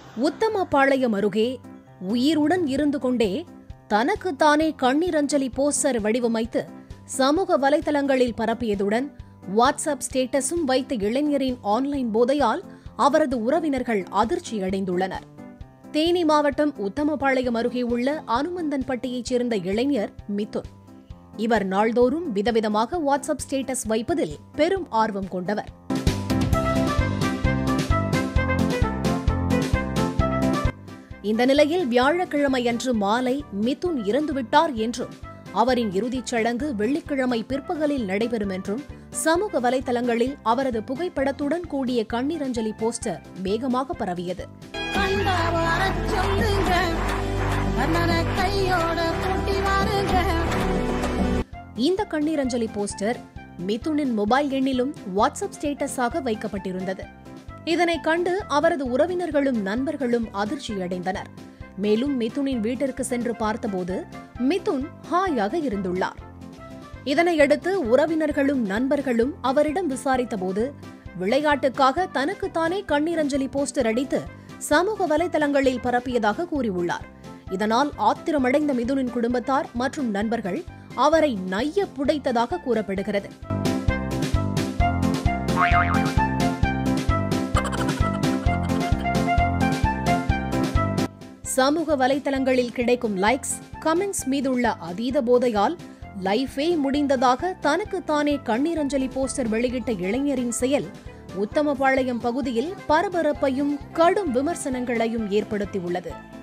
உத்தமபாளையம் அருகே உயிருடன் இருந்து கொண்டே தனக்குத்தானே கண்ணீரஞ்சலி போஸ்டர் வடிவமைத்து சமூக வலைதளங்களில் பரப்பியதுடன் வாட்ஸ்அப் ஸ்டேட்டஸும் வைத்த இளைஞரின் ஆன்லைன் போதையால் அவரது உறவினர்கள் அதிர்ச்சியடைந்துள்ளனர் தேனி மாவட்டம் உத்தமபாளையம் அருகே உள்ள அனுமந்தன்பட்டியைச் சேர்ந்த இளைஞர் மிதுன் இவர் நாள்தோறும் விதவிதமாக வாட்ஸ்அப் ஸ்டேட்டஸ் வைப்பதில் பெரும் ஆர்வம் கொண்டவர் இந்த நிலையில் வியாழக்கிழமையன்று மாலை மிதுன் இறந்துவிட்டார் என்றும் அவரின் இறுதிச் சடங்கு வெள்ளிக்கிழமை பிற்பகலில் நடைபெறும் என்றும் சமூக வலைதளங்களில் அவரது புகைப்படத்துடன் கூடிய கண்ணீரஞ்சலி போஸ்டர் வேகமாக பரவியது கண்ட வரச் சொல்லுங்க கண்ணனை கையோட கூட்டி வாருங்க இந்த கண்ணீரஞ்சலி போஸ்டர் மிதுனின் மொபைல் எண்ணிலும் வாட்ஸ்அப் ஸ்டேட்டஸாக வைக்கப்பட்டிருந்தது இதனை கண்டு அவரது உறவினர்களும் நண்பர்களும் அதிர்ச்சியடைந்தனர் மேலும் மிதுனின் வீட்டிற்கு சென்று பார்த்தபோது மிதுன் ஹாயாக இருந்துள்ளார் இதனையடுத்து உறவினர்களும் நண்பர்களும் அவரிடம் விசாரித்தபோது விளையாட்டுக்காக தனக்குத்தானே கண்ணீரஞ்சலி போஸ்டர் அடித்து சமூக வலைதளங்களில் பரப்பியதாக கூறியுள்ளார் இதனால் ஆத்திரமடைந்த மிதுனின் குடும்பத்தார் மற்றும் நண்பர்கள் அவரை நைய புடைத்ததாக கூறப்படுகிறது சமூக வலைதளங்களில் கிடைக்கும் லைக்ஸ் கமெண்ட்ஸ் மீதுள்ள அதீத போதையால் லைஃபே முடிந்ததாக தனக்குத்தானே கண்ணீரஞ்சலி போஸ்டர் வெளியிட்ட இளைஞரின் செயல் உத்தமபாளையம் பகுதியில் பரபரப்பையும் கடும் விமர்சனங்களையும் ஏற்படுத்தியுள்ளது